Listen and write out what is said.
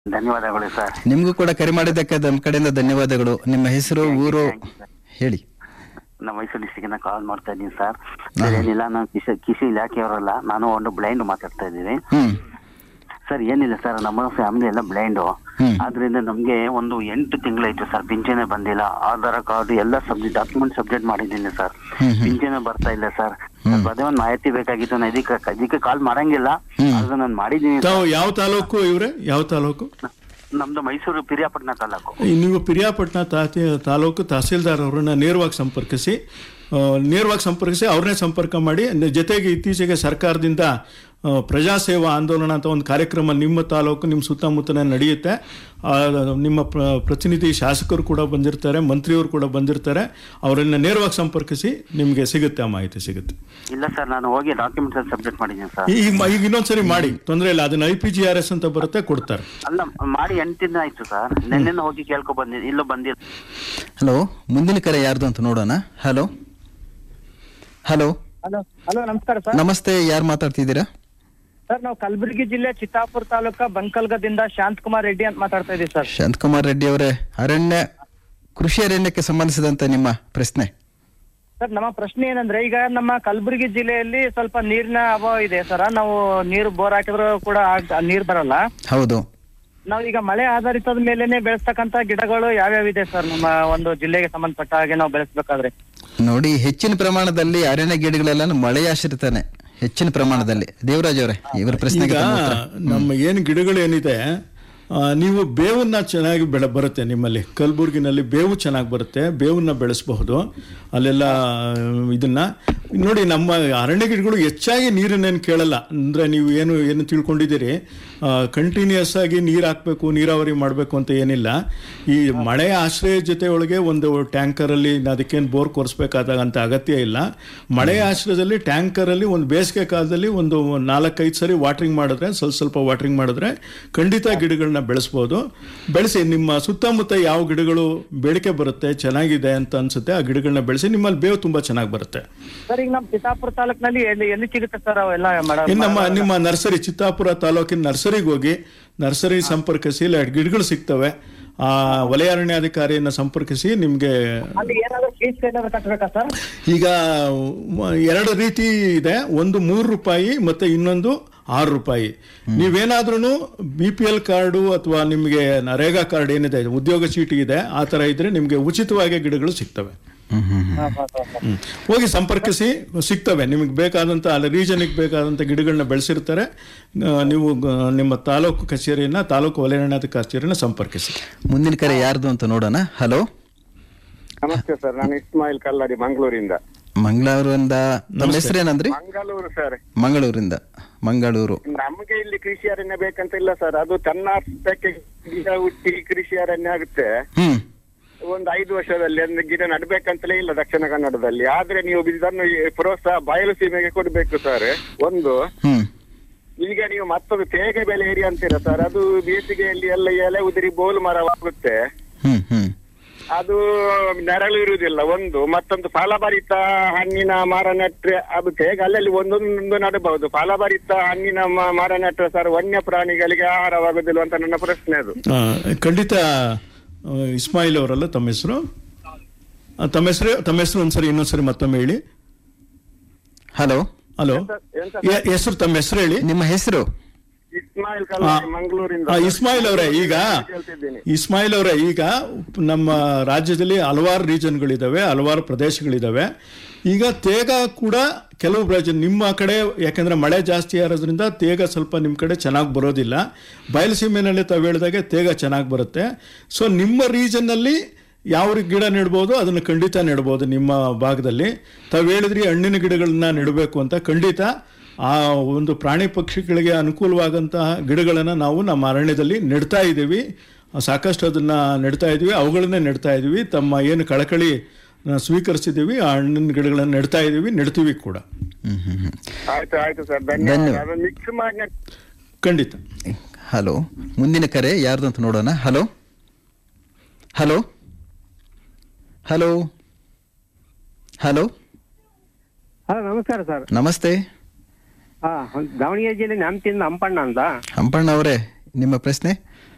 ಧನ್ಯವಾದಗಳು ಸರ್ ನಿಮಗೂ ಕೂಡ ಕರೆ ಮಾಡಿದ್ದಕ್ಕೆ ನಮ್ಮ ಕಡೆಯಿಂದ ಧನ್ಯವಾದಗಳು ನಿಮ್ಮ ಹೆಸರು ಊರು ಹೇಳಿ ನಮ್ಮ ಮೈಸೂರು ಡಿಸ್ಟಿಕ್ನ ಕಾಲ್ ಮಾಡ್ತಾ ಇದ್ದೀನಿ ಸರ್ ಏನಿಲ್ಲ ನಾನು ಕೃಷಿ ಕೃಷಿ ಇಲಾಖೆಯವರಲ್ಲ ನಾನು ಒಂದು ಬ್ಲೈಂಡ್ ಮಾತಾಡ್ತಾ ಇದ್ದೀನಿ ಹ್ಮ್ ಸರ್ ಏನಿಲ್ಲ ಸರ್ ನಮ್ಮ ಫ್ಯಾಮಿಲಿ ಎಲ್ಲ ಬ್ಲೈಂಡು ಹ್ಮ್. ಆದ್ರಿಂದ ನಮ್ಗೆ ಒಂದು ಎಂಟು ತಿಂಗಳಾಯ್ತು ಸರ್ ಪಿಂಚಣಿ ಬಂದಿಲ್ಲ ಆಧಾರ್ ಕಾರ್ಡ್ ಎಲ್ಲ ಸಬ್ಜೆಕ್ಟ್ ಡಾಕ್ಯುಮೆಂಟ್ ಸಬ್ಜೆಕ್ಟ್ ಮಾಡಿದ್ದೀನಿ ಸರ್ ಹ್ಮ್, ಹ್ಮ್. ಪಿಂಚಣಿ ಬರ್ತಾ ಇಲ್ಲ ಸರ್ ಹ್ಮ್. ಅದೇ ಒಂದು ಮಾಹಿತಿ ಬೇಕಾಗಿತ್ತು ನಾನು ಇದಕ್ಕೆ ಇದಕ್ಕೆ ಕಾಲ್ ಮಾಡಂಗಿಲ್ಲ ಹ್ಮ್. ಆದ್ರೆ ನಾನು ಮಾಡಿದ್ದೀನಿ ಸರ್. ತಾವು ಯಾವ ತಾಲೂಕು ಇವ್ರೆ ಯಾವ ತಾಲೂಕು ನಮ್ದು ಮೈಸೂರು ಪಿರಿಯಾಪಟ್ಟಣ ತಾಲೂಕು ಈ ನೀವು ಪಿರಿಯಾಪಟ್ಟಣ ತಾತಿ ತಾಲೂಕು ತಹಸೀಲ್ದಾರ್ ಅವರನ್ನ ನೇರವಾಗಿ ಸಂಪರ್ಕಿಸಿ ಆ, ನೇರವಾಗಿ ಸಂಪರ್ಕಿಸಿ ಅವ್ರನ್ನೇ ಸಂಪರ್ಕ ಮಾಡಿ ನ- ಜೊತೆಗೆ ಇತ್ತೀಚೆಗೆ ಸರ್ಕಾರದಿಂದ ಆ, ಪ್ರಜಾಸೇವಾ ಆಂದೋಲನ ಅಂತ ಒಂದು ಕಾರ್ಯಕ್ರಮ ನಿಮ್ಮ ತಾಲೂಕು ನಿಮ್ಮ ಸುತ್ತಮುತ್ತನೇ ನಡೆಯುತ್ತೆ ಆ, ನಿಮ್ಮ ಪ್ರ- ಪ್ರತಿನಿಧಿ ಶಾಸಕರು ಕೂಡ ಬಂದಿರ್ತಾರೆ ಮಂತ್ರಿಯವರು ಕೂಡ ಬಂದಿರ್ತಾರೆ ಅವರನ್ನ ನೇರವಾಗಿ ಸಂಪರ್ಕಿಸಿ ನಿಮಗೆ ಸಿಗುತ್ತೆ ಆ ಮಾಹಿತಿ ಸಿಗುತ್ತೆ ಇಲ್ಲ ಸರ್ ನಾನು ಹೋಗಿ ಡಾಕ್ಯುಮೆಂಟ್ಸ್ ಸಬ್ಮಿಟ್ ಮಾಡಿದ್ದೀನಿ ಸರ್ ಈ- ಈಗ ಈಗ ಇನ್ನೊಂದ್ಸರಿ ಮಾಡಿ ತೊಂದರೆ ಇಲ್ಲ ಅದನ್ನ I P G R S ಅಂತ ಬರುತ್ತೆ ಕೊಡ್ತಾರೆ ಅಲ್ಲ ಮಾಡಿ ಎಂಟು ದಿನ ಆಯ್ತು ಸರ್ ನಿನ್ನೆ ಹೋಗಿ ಕೇಳ್ಕೊ ಬಂದಿ ಇಲ್ಲೂ ಬಂದಿಲ್ಲ ಹಲೋ ಮುಂದಿನ ಕರೆ ಯಾರ್ದು ಅಂತ ನೋಡೋಣ ಹಲೋ ಹಲೋ ಹಲೋ ಹಲೋ ನಮಸ್ಕಾರ ಸರ್ ನಮಸ್ತೆ ಯಾರು ಮಾತಾಡ್ತಿದ್ದೀರಾ ಸರ್ ನಾವು ಕಲಬುರಗಿ ಜಿಲ್ಲೆ ಚಿತ್ತಾಪುರ ತಾಲೂಕ ಬಂಕಲ್ಗದಿಂದ ಶಾಂತಕುಮಾರ್ ರೆಡ್ಡಿ ಅಂತ ಮಾತಾಡ್ತಾ ಇದ್ದೀವಿ ಸರ್ ಶಾಂತಕುಮಾರ್ ರೆಡ್ಡಿ ಅವರೇ ಅರಣ್ಯ ಕೃಷಿ ಅರಣ್ಯಕ್ಕೆ ಸಂಬಂಧಿಸಿದಂತೆ ನಿಮ್ಮ ಪ್ರಶ್ನೆ ಸರ್ ನಮ್ಮ ಪ್ರಶ್ನೆ ಏನಂದ್ರೆ ಈಗ ನಮ್ಮ ಕಲಬುರಗಿ ಜಿಲ್ಲೆಯಲ್ಲಿ ಸ್ವಲ್ಪ ನೀರಿನ ಅಭಾವ ಇದೆ ಸರ್ ನಾವು ನೀರು ಬೋರ್ ಹಾಕಿದ್ರು ಕೂಡ ಆಗ್- ನೀರ್ ಬರಲ್ಲ ಹೌದು ನಾವು ಈಗ ಮಳೆ ಆಧಾರಿತದ ಮೇಲೆನೆ ಬೆಳೆಸ್ತಕ್ಕಂತ ಗಿಡಗಳು ಯಾವ್ಯಾವ ಇದೆ ಸರ್ ನಮ್ಮ ಒಂದು ಜಿಲ್ಲೆಗೆ ಸಂಬಂಧಪಟ್ಟ ಹಾಗೆ ನಾವು ಬೆಳೆಸ್ಬೇಕಾದ್ರೆ ನೋಡಿ ಹೆಚ್ಚಿನ ಪ್ರಮಾಣದಲ್ಲಿ ಅರಣ್ಯ ಗಿಡಗಳೆಲ್ಲ ಮಳೆ ಆಶ್ರಿತಾನೆ ಹೆಚ್ಚಿನ ಪ್ರಮಾಣದಲ್ಲಿ ದೇವರಾಜ್ ಅವರೇ ಇವರ ಪ್ರಶ್ನೆಗೆ ಈಗ ತಮ್ಮ ಉತ್ತರ. ನಮ್ಮ ಏನು ಗಿಡಗಳು ಏನಿದೆ ಆ, ನೀವು ಬೇವನ್ನ ಚೆನ್ನಾಗಿ ಬೆಳೆ ಬರುತ್ತೆ ನಿಮ್ಮಲ್ಲಿ ಕಲಬುರ್ಗಿನಲ್ಲಿ ಬೇವು ಚೆನ್ನಾಗಿ ಬರುತ್ತೆ ಬೇವನ್ನ ಬೆಳೆಸಬಹುದು ಅಲ್ಲೆಲ್ಲ ಆ, ಇದನ್ನ ನೋಡಿ ನಮ್ಮ ಅರಣ್ಯ ಗಿಡಗಳು ಹೆಚ್ಚಾಗಿ ನೀರನ್ನೇನು ಕೇಳಲ್ಲ ಅಂದ್ರೆ ನೀವು ಏನು ಏನು ತಿಳ್ಕೊಂಡಿದ್ದೀರಿ ಕಂಟಿನ್ಯೂಸ್ ಆಗಿ ನೀರು ಹಾಕಬೇಕು ನೀರಾವರಿ ಮಾಡಬೇಕು ಅಂತ ಏನಿಲ್ಲ ಈ ಮಳೆ ಆಶ್ರಯ ಜೊತೆ ಒಳಗೆ ಒಂದು ಟ್ಯಾಂಕರಲ್ಲಿ ಅದಕ್ಕೇನು ಬೋರ್ ಕೊರೆಸ್ಬೇಕಾದಂತ ಅಗತ್ಯ ಇಲ್ಲ ಮಳೆ ಆಶ್ರಯದಲ್ಲಿ ಟ್ಯಾಂಕರಲ್ಲಿ ಒಂದು ಬೇಸಿಗೆ ಕಾಲದಲ್ಲಿ ಒಂದು ನಾಲ್ಕೈದು ಸರಿ ವಾಟ್ರಿಂಗ್ ಮಾಡಿದ್ರೆ ಸ್ವಲ್ಪ ಸ್ವಲ್ಪ ವಾಟ್ರಿಂಗ್ ಮಾಡಿದ್ರೆ ಖಂಡಿತ ಗಿಡಗಳನ್ನ ಬೆಳೆಸ್ಬೋದು ಬೆಳೆಸಿ ನಿಮ್ಮ ಸುತ್ತಮುತ್ತ ಯಾವ ಗಿಡಗಳು ಬೇಡಿಕೆ ಬರುತ್ತೆ ಚೆನ್ನಾಗಿದೆ ಅಂತ ಅನ್ಸುತ್ತೆ ಆ ಗಿಡಗಳನ್ನ ಬೆಳೆಸಿ ನಿಮ್ಮಲ್ಲಿ ಬೇವು ತುಂಬಾ ಚೆನ್ನಾಗಿ ಬರುತ್ತೆ ಸರ್ ಈಗ ನಮ್ಮ ಚಿತ್ತಾಪುರ ತಾಲೂಕಿನಲ್ಲಿ ಎಲ್ಲಿ ಎಲ್ಲಿ ಸಿಗುತ್ತೆ ಸರ್ ಅವೆಲ್ಲ ಮಾಡ- ಇನ್ನು ನಮ್ಮ ಮಾಡ- ನಿಮ್ಮ ನರ್ಸರಿ ಚಿತ್ತಾಪುರ ತಾಲೂಕಿನ ನರ್ಸರಿಗೆ ಹೋಗಿ ನರ್ಸರಿ ಸಂಪರ್ಕಿಸಿ ಇಲ್ಲ ಗಿಡಗಳು ಸಿಗ್ತವೆ ಆ ವಲಯ ಅರಣ್ಯಾಧಿಕಾರಿಯನ್ನ ಸಂಪರ್ಕಿಸಿ ನಿಮಗೆ ಅಲ್ಲಿ ಏನಾದ್ರು ಫೀಸ್ ಏನಾದ್ರು ಕಟ್ಟಬೇಕಾ ಸರ್ ಈಗ ಮ- ಎರಡು ರೀತಿ ಇದೆ ಒಂದು ಮೂರು ರೂಪಾಯಿ ಮತ್ತೆ ಇನ್ನೊಂದು ಆರು ರೂಪಾಯಿ ನೀವೇನಾದ್ರೂ ಬಿ ಪಿ ಎಲ್ ಕಾರ್ಡು ಅಥವಾ ನಿಮಗೆ ನರೇಗಾ ಕಾರ್ಡ್ ಏನಿದೆ ಉದ್ಯೋಗ ಚೀಟಿ ಇದೆ ಆ ಥರ ಇದ್ರೆ ನಿಮಗೆ ಉಚಿತವಾಗಿ ಗಿಡಗಳು ಸಿಗ್ತವೆ ಹ್ಮ್ ಹ್ಮ್ ಹ್ಮ್. ಹ್ಮ್. ಹೋಗಿ ಸಂಪರ್ಕಿಸಿ ಸಿಗ್ತವೆ ನಿಮಗೆ ಬೇಕಾದಂಥ ಅಲ್ಲಿ ರೀಜನಿಗೆ ಬೇಕಾದಂಥ ಗಿಡಗಳನ್ನ ಬೆಳೆಸಿರ್ತಾರೆ ಆ, ನೀವು ಗ- ನಿಮ್ಮ ತಾಲೂಕು ಕಚೇರಿಯನ್ನ ತಾಲೂಕು ವಲಯಾರಣ್ಯಾಧಿಕಾರಿ ಕಚೇರಿನ ಸಂಪರ್ಕಿಸಿ ಮುಂದಿನ ಕರೆ ಯಾರ್ದು ಅಂತ ನೋಡೋಣ ಹಲೋ ನಮಸ್ತೆ ಸರ್ ನಾನು ಇಸ್ಮಾಯಿಲ್ ಕಲ್ಲಡಿ ಮಂಗಳೂರಿಂದ ಮಂಗಳೂರಿಂದ ನಮ್ಮ ಹೆಸರೇನಂದ್ರಿ ಮಂಗಳೂರು ಸರ್ ಮಂಗಳೂರಿಂದ ಮಂಗಳೂರು ನಮಗೆ ಇಲ್ಲಿ ಕೃಷಿ ಅರಣ್ಯ ಬೇಕಂತ ಇಲ್ಲ ಸರ್ ಅದು ತನ್ನಾರ್ಥಕ್ಕೆ ಗಿಡ ಹುಟ್ಟಿ ಕೃಷಿ ಅರಣ್ಯ ಆಗುತ್ತೆ ಹ್ಮ್ ಒಂದು ಐದು ವರ್ಷದಲ್ಲಿ ಒಂದು ಗಿಡ ನಡ್ಬೇಕಂತಲೇ ಇಲ್ಲ ದಕ್ಷಿಣ ಕನ್ನಡದಲ್ಲಿ ಆದ್ರೆ ನೀವು ಇದನ್ನು ಈ ಪ್ರೋತ್ಸಾಹ ಬಯಲು ಸೀಮೆಗೆ ಕೊಡ್ಬೇಕು ಸರ್ ಒಂದು ಹ್ಮ್ ಈಗ ನೀವು ಮತ್ತೊಂದು ತೇಗೆ ಬೆಲೆ ಏರಿ ಅಂತೀರ ಸರ್ ಅದು ಬೇಸಿಗೆಯಲ್ಲಿ ಎಲ್ಲ ಎಲೆ ಉದುರಿ ಬೋಲು ಮರವಾಗುತ್ತೆ ಹ್ಮ್ ಹ್ಮ್ ಅದು ನೆರಳು ಇರುವುದಿಲ್ಲ ಒಂದು ಮತ್ತೊಂದು ಫಲಭರಿತ ಹಣ್ಣಿನ ಮರ ನೆಟ್ರೆ ಅದು ಹೇಗೆ ಅಲ್ಲಲ್ಲಿ ಒಂದೊಂದು ನಡಬಹುದು ಫಲಭರಿತ ಹಣ್ಣಿನ ಮ- ಮರ ನೆಟ್ರೆ ಸರ್ ವನ್ಯ ಪ್ರಾಣಿಗಳಿಗೆ ಆಹಾರವಾಗುದಿಲ್ಲ ಅಂತ ನನ್ನ ಪ್ರಶ್ನೆ ಅದು ಆ, ಖಂಡಿತ ಆ, ಇಸ್ಮಾಯಿಲ್ ಅವರಲ್ಲ ತಮ್ಮ ಹೆಸರು ಆ, ತಮ್ಮ ಹೆಸರು ತಮ್ಮ ಹೆಸರು ಒಂದ್ಸರಿ ಇನ್ನೊಂದ್ಸರಿ ಮತ್ತೊಮ್ಮೆ ಹೇಳಿ ಹಲೋ ಹಲೋ ಎಂತ ಎ- ಹೆಸರು ತಮ್ಮ ಹೆಸರು ಹೇಳಿ ನಿಮ್ಮ ಹೆಸರು ಇಸ್ಮಾಯಿಲ್ ಆ, ಕಲ್ಲಾಡಿ ಮಂಗಳೂರಿಂದ ಆ, ಇಸ್ಮಾಯಿಲ್ ಅವರೇ ಈಗ ಕೇಳ್ತಿದ್ದೀನಿ ಇಸ್ಮಾಯಿಲ್ ಅವರೇ ಈಗ ನಮ್ಮ ರಾಜ್ಯದಲ್ಲಿ ಹಲವಾರು ರೀಜನ್ಗಳಿದಾವೆ ಹಲವಾರು ಪ್ರದೇಶಗಳಿದಾವೆ ಈಗ ತೇಗ ಕೂಡ ಕೆಲವು ಪ್ರದೇಶ ನಿಮ್ಮ ಕಡೆ ಯಾಕಂದ್ರೆ ಮಳೆ ಜಾಸ್ತಿ ಇರೋದ್ರಿಂದ ತೇಗ ಸ್ವಲ್ಪ ನಿಮ್ಮ ಕಡೆ ಚೆನ್ನಾಗಿ ಬರೋದಿಲ್ಲ ಬಯಲುಸೀಮೆನಲ್ಲಿ ತಾವು ಹೇಳಿದಾಗೆ ತೇಗ ಚೆನ್ನಾಗಿ ಬರುತ್ತೆ ಸೊ ನಿಮ್ಮ ರೀಜನ್ನಲ್ಲಿ ಯಾವ ರೀ- ಗಿಡ ನೆಡ್ಬೋದು ಅದನ್ನು ಖಂಡಿತ ನೆಡ್ಬೋದು ನಿಮ್ಮ ಭಾಗದಲ್ಲಿ ತಾವು ಹೇಳಿದ್ರಿ ಹಣ್ಣಿನ ಗಿಡಗಳನ್ನ ನೆಡಬೇಕು ಅಂತ ಖಂಡಿತ ಆ ಒಂದು ಪ್ರಾಣಿ ಪಕ್ಷಿಗಳಿಗೆ ಅನುಕೂಲವಾದಂತಹ ಗಿಡಗಳನ್ನು ನಾವು ನಮ್ಮ ಅರಣ್ಯದಲ್ಲಿ ನೆಡ್ತಾ ಇದ್ದೀವಿ ಸಾಕಷ್ಟು ಅದನ್ನ ನೆಡ್ತಾ ಇದ್ದೀವಿ ಅವುಗಳನ್ನೇ ನೆಡ್ತಾ ಇದ್ದೀವಿ ತಮ್ಮ ಏನು ಕಳಕಳಿ ಆ, ಸ್ವೀಕರಿಸಿದ್ದೀವಿ ಆ ಹಣ್ಣಿನ ಗಿಡಗಳನ್ನು ನೆಡ್ತಾ ಇದ್ದೀವಿ ನೆಡ್ತೀವಿ ಕೂಡ ಹ್ಮ್ ಹ್ಮ್ ಹ್ಮ್ ಆಯ್ತು ಆಯ್ತು ಸರ್ ಧನ್ಯವಾದ ಧನ್ಯವಾದ. ಅದು ಮಿಕ್ಸ್ ಮಾಡಿ ನೆಟ್- ಖಂಡಿತ ಹಲೋ ಮುಂದಿನ ಕರೆ ಯಾರ್ದು ಅಂತ ನೋಡೋಣ hello hello hello hello hello ನಮಸ್ಕಾರ ಸರ್ ನಮಸ್ತೆ ಹಾ ದಾವಣಗೆರೆ ಜಿಲ್ಲೆ ನ್ಯಾಮತಿಯಿಂದ ಹಂಪಣ್ಣ ಅಂತ ಹಂಪಣ್ಣ ಅವರೇ ನಿಮ್ಮ ಪ್ರಶ್ನೆ